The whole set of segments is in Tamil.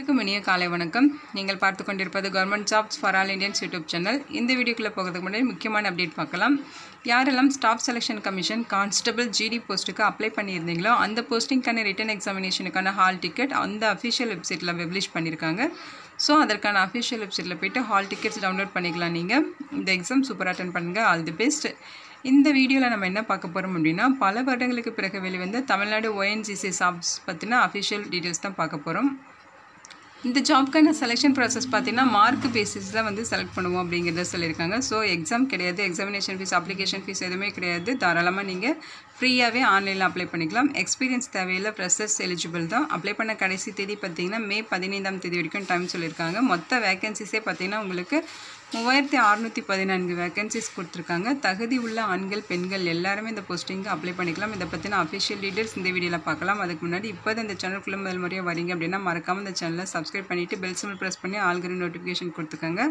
அனைவருக்கும் இனிய காலை வணக்கம் நீங்கள் பார்த்து கொண்டிருப்பது government jobs for all Indians YouTube channel இந்த வீடியோக்குள்ளே போகிறதுக்கு முன்னாடி முக்கியமான அப்டேட் பார்க்கலாம் யாரெல்லாம் staff selection commission constable GD போஸ்ட்டுக்கு அப்ளை பண்ணியிருந்தீங்களோ அந்த போஸ்டிங்க்கான ரிட்டன் எக்ஸாமினேஷனுக்கான ஹால் டிக்கெட் அந்த அஃபிஷியல் வெப்சைட்டில் பப்ளிஷ் பண்ணியிருக்காங்க ஸோ அதற்கான அஃபிஷியல் வெப்சைட்டில் போய்ட்டு ஹால் டிக்கெட்ஸ் டவுன்லோட் பண்ணிக்கலாம் நீங்கள் இந்த எக்ஸாம் சூப்பர் அட்டன் பண்ணுங்கள் ஆல் தி பெஸ்ட் இந்த வீடியோவில் நம்ம என்ன பார்க்க போகிறோம் அப்படின்னா பல வருடங்களுக்கு பிறகு வெளிவந்த தமிழ்நாடு ONGC சாப்ஸ் பற்றின அஃபிஷியல் டீட்டெயில்ஸ் தான் பார்க்க போகிறோம் இந்த ஜாப்க்கான செலெக்ஷன் ப்ராசஸ் பார்த்தீங்கன்னா மார்க் பேசிஸ் தான் வந்து செலக்ட் பண்ணுவோம் அப்படிங்கிறத சொல்லியிருக்காங்க ஸோ எக்ஸாம் கிடையாது எக்ஸாமினேஷன் ஃபீஸ் அப்ளிகேஷன் ஃபீஸ் எதுவுமே கிடையாது தாராளமாக நீங்கள் ஃப்ரீயாகவே ஆன்லைனில் அப்ளை பண்ணிக்கலாம் எக்ஸ்பீரியன்ஸ் தேவையில்லை ஃப்ரெஷர்ஸ் எலிஜிபிள் தான் அப்ளை பண்ண கடைசி தேதி பார்த்தீங்கன்னா மே பதினைந்தாம் தேதி வரைக்கும் டைம் சொல்லியிருக்காங்க மொத்த வேகன்சிஸே பார்த்தீங்கன்னா உங்களுக்கு மூவாயிரத்தி அறுநூற்றி பதினான்கு வேகன்சிஸ் கொடுத்துருக்காங்க தகுதி உள்ள ஆண்கள் பெண்கள் எல்லாருமே இந்த போஸ்டிங்க்கு அப்ளை பண்ணிக்கலாம் இதை பற்றின அஃபிஷியல் டீட்டெயில்ஸ் இந்த வீடியோவில் பார்க்கலாம் அதுக்கு முன்னாடி இப்போ இந்த சேனலுக்குள்ளே முதல் முறையாக வரீங்க அப்படின்னா மறக்காமல் இந்த சேனலை சப்ஸ்கிரைப் பண்ணிவிட்டு பெல் சிம்பிள் ப்ரெஸ் பண்ணி ஆல்கிற நோட்டிஃபிகேஷன் கொடுத்துக்கோங்க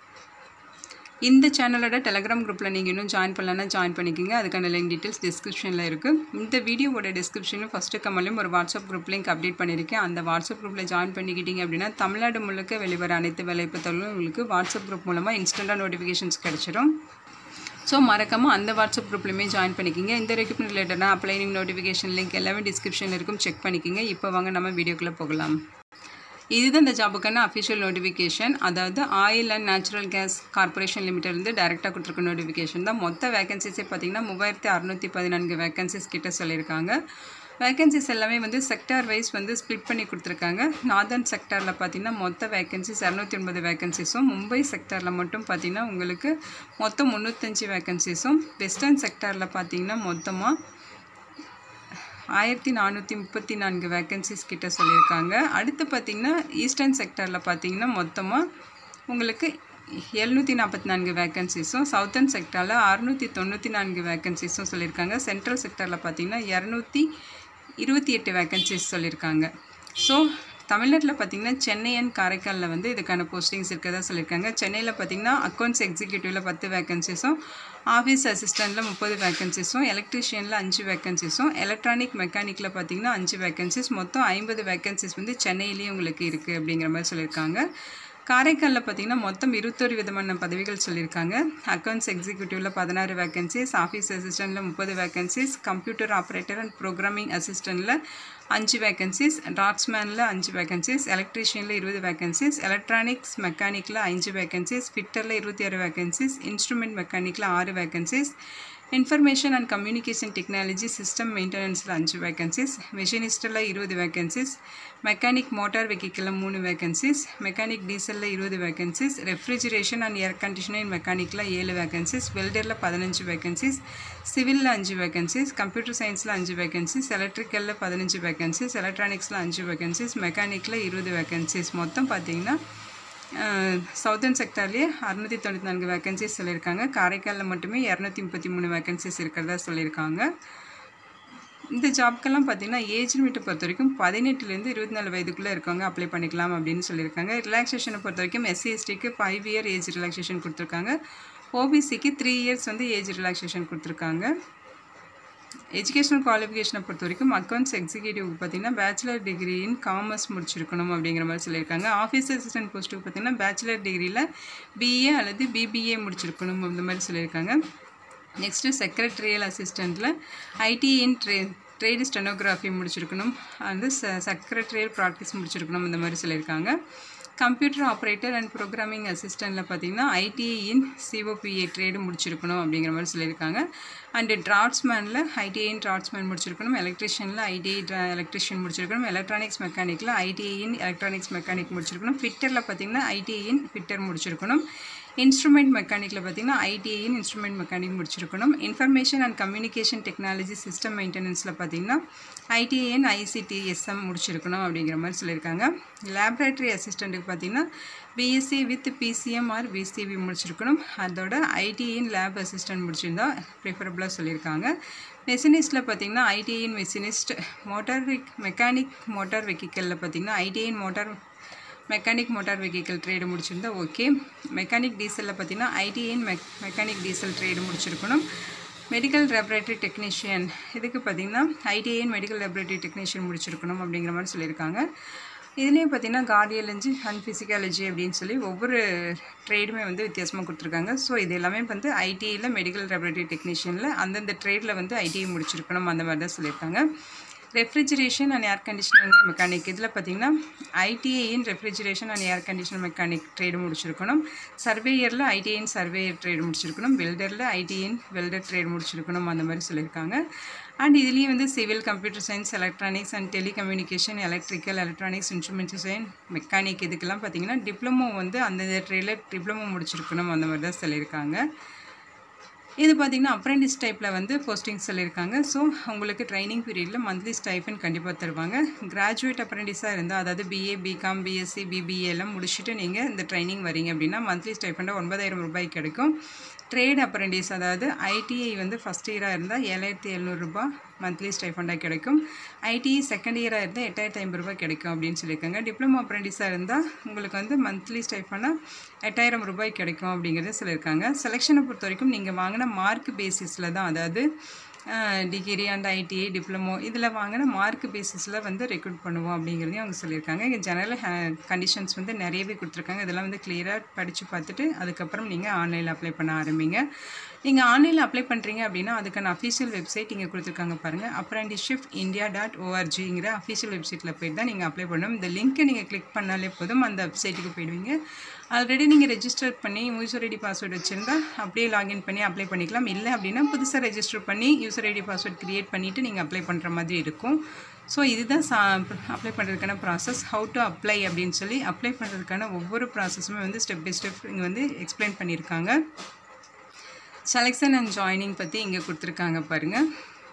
இந்த சேனலோட டெலகிராம் குரூப்பில் நீங்கள் இன்னும் ஜாயின் பண்ணலன்னா ஜாயின் பண்ணிக்கோங்க அதுக்கான லிங்க் டீட்டெயில்ஸ் டிஸ்கிரிப்ஷனில் இருக்குது இந்த வீடியோவோட டிஸ்கிரிப்ஷனில் ஃபஸ்ட்டு கமலையும் ஒரு வாட்ஸ்அப் குரூப் லிங்க் அப்டேட் பண்ணியிருக்கேன் அந்த வாட்ஸ்அப் குரூப்பில் ஜாயின் பண்ணிக்கிட்டீங்க அப்படின்னா தமிழ்நாடு முழுக்க வெளிவர அனைத்து வேலைப்பு தகவலும் உங்களுக்கு வாட்ஸ்அப் குரூப் மூலமாக இன்ஸ்டண்ட்டாக நோட்டிஃபிகேஷன்ஸ் கிடச்சிரும் ஸோ மறக்காமல் அந்த வாட்ஸ்அப் குரூப்லையுமே ஜாயின் பண்ணிக்கிங்க இந்த ரெக்யூப்மெண்ட் ரிலேட்டடாக அப்ளைனிங் நோட்டிஃபிகேஷன் லிங்க் எல்லாமே டிஸ்கிரிப்ஷனில் இருக்கும் செக் பண்ணிக்கிங்க இப்போ வாங்க நம்ம வீடியோக்குள்ளே போகலாம் இதுதான் இந்த ஜாபுக்கான அஃபிஷியல் நோட்டிஃபிகேஷன் அதாவது oil and natural gas corporation லிமிட்டட்லேருந்து டேரெக்டாக கொடுத்துருக்க நோட்டிஃபிகேஷன் தான் மொத்த வேகன்சிஸே பார்த்தீங்கன்னா மூவாயிரத்தி அறநூற்றி பதினான்கு வேகன்சிஸ் கிட்ட சொல்லியிருக்காங்க வேகன்சிஸ் எல்லாமே வந்து செக்டார் வைஸ் வந்து ஸ்ப்ளிட் பண்ணி கொடுத்துருக்காங்க நார்தர்ன் செக்டாரில் பார்த்தீங்கன்னா மொத்த வேகன்சிஸ் இரநூத்தி ஒன்பது வேகன்சிஸும் மும்பை செக்டாரில் மட்டும் பார்த்தீங்கன்னா உங்களுக்கு மொத்தம் முந்நூற்றஞ்சு வேகன்சிஸும் வெஸ்டர்ன் செக்டாரில் பார்த்தீங்கன்னா மொத்தமாக ஆயிரத்தி நானூற்றி முப்பத்தி நான்கு வேக்கன்சிஸ் கிட்ட சொல்லியிருக்காங்க அடுத்து பார்த்திங்கன்னா ஈஸ்டர்ன் செக்டரில் பார்த்தீங்கன்னா மொத்தமாக உங்களுக்கு எழுநூற்றி நாற்பத்தி நான்கு வேக்கன்சிஸும் சவுத்தர்ன் செக்டரில் அறுநூற்றி தொண்ணூற்றி நான்கு வேக்கன்சிஸும் சொல்லியிருக்காங்க சென்ட்ரல் செக்டரில் பார்த்தீங்கன்னா இரநூத்தி இருபத்தி எட்டு வேக்கன்சிஸ் சொல்லியிருக்காங்க ஸோ தமிழ்நாட்டில் பார்த்தீங்கன்னா சென்னை அண்ட் காரைக்காலில் வந்து இதுக்கான போஸ்டிங்ஸ் இருக்கிறதா சொல்லியிருக்காங்க சென்னையில் பார்த்தீங்கன்னா அக்கௌண்ட்ஸ் எக்ஸிக்யூட்டிவில் பத்து வேக்கன்சிஸும் ஆஃபீஸ் அசிஸ்டண்ட்டில் முப்பது வேக்கன்சிஸும் எலக்ட்ரிஷியனில் அஞ்சு வேக்கன்சிஸும் எலக்ட்ரானிக் மெக்கானிக்கில் பார்த்தீங்கன்னா அஞ்சு வேக்கன்சிஸ் மொத்தம் ஐம்பது வேக்கன்சிஸ் வந்து சென்னையிலேயே உங்களுக்கு இருக்குது அப்படிங்கிற மாதிரி சொல்லியிருக்காங்க காரைக்காலில் பார்த்தீங்கன்னா மொத்தம் இருபத்தொரு விதமான பதவிகள் சொல்லியிருக்காங்க அக்கௌண்ட்ஸ் எக்ஸிக்யூட்டிவில் பதினாறு வேக்கன்சிஸ் ஆஃபீஸ் அசிஸ்டண்ட்டில் முப்பது vacancies computer operator and programming அசிஸ்டண்ட்டில் அஞ்சு வேக்கன்சிஸ் டாட்ஸ்மேனில் அஞ்சு வேக்கன்சிஸ் எலக்ட்ரீஷியனில் இருபது வேக்கன்சிஸ் எலக்ட்ரானிக்ஸ் மெக்கானிக்கில் அஞ்சு வேக்கன்சிஸ் ஃபிட்டரில் இருபத்தி ஆறு வேக்கன்சிஸ் இன்ஸ்ட்ருமெண்ட் மெக்கானிக்கில் ஆறு vacancies information and communication technology system மெயின்டெனன்ஸில் அஞ்சு வேக்கன்சிஸ் மிஷினிஸ்டில் இருபது வேக்கன்சிஸ் மெக்கானிக் மோட்டார் வெஹிக்கிளில் மூணு வேக்கன்சிஸ் மெக்கானிக் டீசலில் இருபது vacancies refrigeration and air conditioning மெக்கானிக்கில் ஏழு வேக்கன்சிஸ் வெல்டரில் பதினஞ்சு வேக்கன்சிஸ் சிவிலில் அஞ்சு வேக்கன்சிஸ் கம்ப்யூட்டர் சயின்ஸில் அஞ்சு வேக்கன்சிஸ் எலக்ட்ரிக்கலில் பதினஞ்சு வேக்கன்சிஸ் எலக்ட்ரானிக்ஸில் அஞ்சு வேக்கன்சிஸ் மெக்கானிக்கில் இருபது வேக்கன்சிஸ் மொத்தம் பார்த்தீங்கன்னா சவுத்தர்ன் செக்டார்லேயே அறுநூற்றி தொண்ணூற்றி நான்கு வேக்கன்சிஸ் சொல்லியிருக்காங்க காரைக்காலில் மட்டுமே இரநூத்தி முப்பத்தி மூணு வேக்கன்சிஸ் இருக்கிறதா சொல்லியிருக்காங்க இந்த ஜாப்க்கெல்லாம் பார்த்தீங்கன்னா ஏஜ் லிமிட்டை பொறுத்த வரைக்கும் பதினெட்டுலேருந்து இருபத்தி நாலு வயதுக்குள்ளே இருக்கவங்க அப்ளை பண்ணிக்கலாம் அப்படின்னு சொல்லியிருக்காங்க ரிலாக்ஸேஷனை பொறுத்த வரைக்கும் எஸ்சி எஸ்டிக்கு ஃபைவ் இயர் ஏஜ் ரிலாக்ஸேஷன் கொடுத்துருக்காங்க ஓபிசிக்கு த்ரீ இயர்ஸ் வந்து ஏஜ் ரிலாக்ஸேஷன் கொடுத்துருக்காங்க எஜுகேஷனல் குவாலிஃபிகேஷனை பொறுத்த வரைக்கும் அக்கௌண்ட்ஸ் எக்ஸிக்யூட்டிவ் பார்த்தீங்கன்னா பேச்சுலர் டிகிரி இன் காமர்ஸ் முடிச்சிருக்கணும் அப்படிங்கிற மாதிரி சொல்லியிருக்காங்க ஆஃபீஸ் அசிஸ்டன்ட் போஸ்ட்டுக்கு பார்த்தீங்கன்னா பேச்சுலர் டிகிரியில் பிஏ அல்லது பிபிஏ முடிச்சிருக்கணும் அந்த மாதிரி சொல்லியிருக்காங்க நெக்ஸ்ட்டு செக்ரட்டரியல் அசிஸ்டண்ட்டில் ஐடி இன் ட்ரே ட்ரேடு ஸ்டெனோகிராஃபி முடிச்சிருக்கணும் வந்து ச செக்ரட்டரியல் ப்ராக்டிஸ் முடிச்சிருக்கணும் இந்த மாதிரி சொல்லியிருக்காங்க கம்ப்யூட்டர் ஆப்ரேட்டர் அண்ட் ப்ரோக்ராமிங் அசிஸ்டண்ட்டில் பார்த்தீங்கன்னா ஐடிஐ இன் சிஓபிஏ ட்ரேடு முடிச்சிருக்கணும் அப்படிங்கிற மாதிரி சொல்லியிருக்காங்க அண்டு டிராட்ஸ்மேனில் ஐடிஐ இன் டிராட்ஸ்மேன் முடிச்சிருக்கணும் எலக்ட்ரிஷியனில் ஐடிஐ எலக்ட்ரிஷியன் முடிச்சிருக்கணும் எலக்ட்ரானிக்ஸ் மெக்கானிக்கில் ஐடிஐ இன் எலக்ட்ரானிக்ஸ் மெக்கானிக் முடிச்சிருக்கணும் ஃபிட்டரில் பார்த்தீங்கன்னா ஐடிஐ இன் ஃபிட்டர் முடிச்சிருக்கணும் இன்ஸ்ட்ருமெண்ட் மெக்கானிக்கில் பார்த்தீங்கன்னா ஐடிஐ இன் இன்ஸ்ட்ருமெண்ட் மெக்கானிக் முடிச்சிருக்கணும் information and communication technology system மெயின்டெனன்ஸில் பார்த்தீங்கன்னா ஐடிஐஎன் ஐசிடி எஸ்எம் முடிச்சிருக்கணும் அப்படிங்கிற மாதிரி சொல்லியிருக்காங்க லேப்ரேட்டரி அசிஸ்டண்ட்டுக்கு பார்த்தீங்கன்னா BSc with PCM or PCB முடிச்சிருக்கணும் அதோட ஐடிஇன் லேப் அசிஸ்டன்ட் முடிச்சிருந்தா ப்ரிஃபரபுளாக சொல்லியிருக்காங்க மெஷினிஸ்ட்டில் பார்த்தீங்கன்னா IT in machinist motor mechanic motor வெஹிக்கலில் பார்த்தீங்கன்னா IT in motor mechanic motor vehicle trade முடிச்சிருந்தா ஓகே மெக்கானிக் டீசலில் பார்த்தீங்கன்னா IT in mech mechanic diesel trade முடிச்சிருக்கணும் மெடிக்கல் லேபரேட்டரி டெக்னீஷியன் இதுக்கு பார்த்தீங்கன்னா ஐடிஐன் மெடிக்கல் லேபரேட்டரி டெக்னீஷியன் முடிச்சிருக்கணும் அப்படிங்கிற மாதிரி சொல்லியிருக்காங்க இதுலேயும் பார்த்தீங்கன்னா கார்டியாலஜி அண்ட் ஃபிசிக்காலஜி அப்படின்னு சொல்லி ஒவ்வொரு ட்ரேடுமே வந்து வித்தியாசமாக கொடுத்துருக்காங்க ஸோ இது எல்லாமே வந்து ஐடிஐயில் மெடிக்கல் லெபரட்டரி டெக்னீஷியனில் அந்தந்த ட்ரேடில் வந்து ஐடிஐ முடிச்சிருக்கணும் அந்த மாதிரி தான் சொல்லியிருக்காங்க refrigeration and air conditioning mechanic இதில் பார்த்தீங்கன்னா ITI in refrigeration and air condition mechanic trade முடிச்சிருக்கணும் சர்வேயரில் ஐடிஐ இன் சர்வேயர் ட்ரேடு முடிச்சிருக்கணும் வெல்டரில் ஐடிஐ இன் வெல்டர் ட்ரேடு முடிச்சிருக்கணும் அந்த மாதிரி சொல்லியிருக்காங்க அண்ட் இதுலேயும் வந்து civil computer science electronics and telecommunication electrical electronics instrumentation mechanic இதுக்கெல்லாம் பார்த்தீங்கன்னா டிப்ளமோ வந்து அந்தந்த ட்ரேடில் டிப்ளமோ முடிச்சிருக்கணும் அந்த மாதிரி தான் சொல்லியிருக்காங்க இது பார்த்திங்கன்னா அப்ரெண்டிஸ் டைப்பில் வந்து போஸ்டிங் சொல்லியிருக்காங்க ஸோ உங்களுக்கு ட்ரைனிங் பீரியடில் மந்த்லி ஸ்டைஃபன் கண்டிப்பாக தருவாங்க கிராஜுவேட் அப்ரெண்டிஸாக இருந்தால் அதாவது பிஏ பிகாம் பிஎஸ்சி பிபிஏ எல்லாம் முடிச்சுட்டு நீங்கள் இந்த ட்ரைனிங் வரீங்க அப்படின்னா மந்த்லி ஸ்டைஃபண்டாக ஒன்பதாயிரம் ரூபாய் கிடைக்கும் ட்ரேட் அப்ரெண்டிஸ் அதாவது ஐடிஐ வந்து ஃபஸ்ட் இயராக இருந்தால் ஏழாயிரத்தி எழுநூறுபா மந்த்லி ஸ்டைஃபண்டாக கிடைக்கும் ஐடிஐ செகண்ட் இயராக இருந்தால் எட்டாயிரத்தி ஐம்பது ரூபாய் கிடைக்கும் அப்படின்னு சொல்லியிருக்காங்க டிப்ளமோ அப்ரெண்டிஸாக இருந்தால் உங்களுக்கு வந்து மந்த்லி ஸ்டைஃபண்டாக எட்டாயிரம் ரூபாய் கிடைக்கும் அப்படிங்கிறத சொல்லியிருக்காங்க செலெக்ஷனை பொறுத்த வரைக்கும் நீங்கள் வாங்கின மார்க் பேசிஸில் தான் அதாவது டிகிரி அண்ட் ஐடிஐ டிப்ளமோ இதில் வாங்கின மார்க் பேசிஸில் வந்து ரெக்ரூட் பண்ணுவோம் அப்படிங்கிறதையும் அவங்க சொல்லியிருக்காங்க இங்கே ஜெனரல் கண்டிஷன்ஸ் வந்து நிறையவே கொடுத்துருக்காங்க இதெல்லாம் வந்து கிளியராக படித்து பார்த்துட்டு அதுக்கப்புறம் நீங்கள் ஆன்லைனில் அப்ளை பண்ண ஆரம்பிங்க நீங்கள் ஆன்லைனில் அப்ளை பண்ணுறீங்க அப்படின்னா அதுக்கான அஃபீஷியல் வெப்சைட் இங்கே கொடுத்துருக்காங்க பாருங்கள் அப்ரெண்டிஸ்ஷிப் இந்தியா டாட் ஓஆர்ஜிங்கிற அஃபீஷியல் வெப்சைட்டில் போய்ட்டு தான் நீங்கள் அப்ளை பண்ணணும் இந்த லிங்க்கை நீங்கள் கிளிக் பண்ணாலே போதும் அந்த வெப்சைட்டுக்கு போயிடுவீங்க ஆல்ரெடி நீங்கள் ரெஜிஸ்டர் பண்ணி யூசர் ஐடி பாஸ்வேர்டு வச்சுருந்தா அப்படியே லாகின் பண்ணி அப்ளை பண்ணிக்கலாம் இல்லை அப்படின்னா புதுசாக ரெஜிஸ்டர் பண்ணி யூசர் ஐடி பாஸ்வேர்ட் க்ரியேட் பண்ணிவிட்டு நீங்கள் அப்ளை பண்ணுற மாதிரி இருக்கும் ஸோ இதுதான் சா அப்ளை பண்ணுறதுக்கான ப்ராசஸ் ஹவு டு அப்ளை அப்படின்னு சொல்லி அப்ளை பண்ணுறதுக்கான ஒவ்வொரு ப்ராசஸுமே வந்து ஸ்டெப் பை ஸ்டெப் இங்கே வந்து எக்ஸ்பிளைன் பண்ணியிருக்காங்க செலெக்ஷன் அண்ட் ஜாயினிங் பற்றி இங்கே கொடுத்துருக்காங்க பாருங்கள்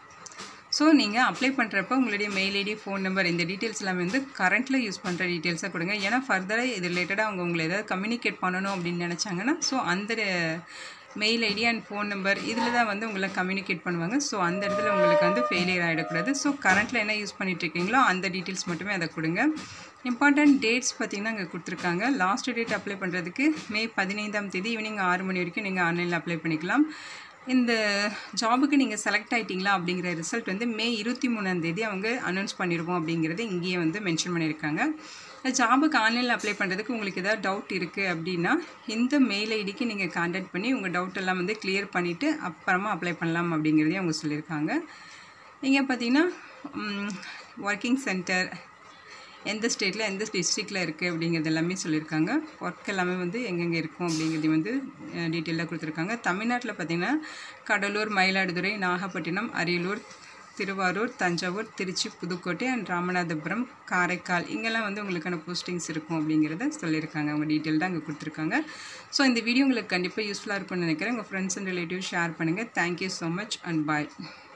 ஸோ நீங்கள் அப்ளை பண்ணுறப்ப உங்களுடைய மெயில் ஐடி ஃபோன் நம்பர் இந்த டீட்டெயில்ஸ் எல்லாமே வந்து கரண்ட்டில் யூஸ் பண்ணுற டீட்டெயில்ஸாக கொடுங்க ஏன்னா ஃபர்தராக இது ரிலேட்டடாக அவங்க உங்களை ஏதாவது கம்யூனிகேட் பண்ணணும் அப்படின்னு நினச்சாங்கன்னா ஸோ அந்த mail ID and phone number இதில் தான் வந்து உங்களை கம்யூனிகேட் பண்ணுவாங்க ஸோ அந்த இடத்துல உங்களுக்கு வந்து ஃபெயிலியர் ஆகிடக்கூடாது ஸோ கரண்ட்டில் என்ன யூஸ் பண்ணிட்டு இருக்கீங்களோ அந்த டீட்டெயில்ஸ் மட்டுமே அதை கொடுங்க இம்பார்ட்டன்ட் டேட்ஸ் பார்த்திங்கன்னா இங்கே கொடுத்துருக்காங்க லாஸ்ட் டேட் அப்ளை பண்ணுறதுக்கு மே பதினைந்தாம் தேதி ஈவினிங் ஆறு மணி வரைக்கும் நீங்கள் ஆன்லைனில் அப்ளை பண்ணிக்கலாம் இந்த ஜாபுக்கு நீங்கள் செலக்ட் ஆகிட்டீங்களா அப்படிங்கிற ரிசல்ட் வந்து மே இருபத்தி மூணாந்தேதி அவங்க அனௌன்ஸ் பண்ணிடுவோம் அப்படிங்கிறது இங்கேயே வந்து மென்ஷன் பண்ணியிருக்காங்க ஜாபுக்கு ஆன்லைனில் அப்ளை பண்ணுறதுக்கு உங்களுக்கு ஏதாவது டவுட் இருக்குது அப்படின்னா இந்த மெயில் ஐடிக்கு நீங்கள் காண்டாக்ட் பண்ணி உங்கள் டவுட் எல்லாம் வந்து கிளியர் பண்ணிவிட்டு அப்புறமா அப்ளை பண்ணலாம் அப்படிங்கிறதையும் அவங்க சொல்லியிருக்காங்க இங்கே பார்த்தீங்கன்னா ஒர்க்கிங் சென்டர் எந்த ஸ்டேட்டில் எந்த டிஸ்ட்ரிக்டில் இருக்குது அப்படிங்கிறது எல்லாமே சொல்லியிருக்காங்க ஒர்க் எல்லாமே வந்து எங்கெங்கே இருக்கும் அப்படிங்கிறது வந்து டீட்டெயிலாக கொடுத்துருக்காங்க தமிழ்நாட்டில் பார்த்திங்கன்னா கடலூர் மயிலாடுதுறை நாகப்பட்டினம் அரியலூர் திருவாரூர் தஞ்சாவூர் திருச்சி புதுக்கோட்டை அண்ட் ராமநாதபுரம் காரைக்கால் இங்கெல்லாம் வந்து உங்களுக்கான போஸ்டிங்ஸ் இருக்கும் அப்படிங்கிறத சொல்லியிருக்காங்க அவங்க டீட்டெயில்டாக அங்கே கொடுத்துருக்காங்க ஸோ இந்த வீடியோ உங்களுக்கு கண்டிப்பாக யூஸ்ஃபுல்லாக இருக்கும்னு நினைக்கிறேன் உங்கள் ஃப்ரெண்ட்ஸ் அண்ட் ரிலேட்டிவ் ஷேர் பண்ணுங்கள் thank you so much and bye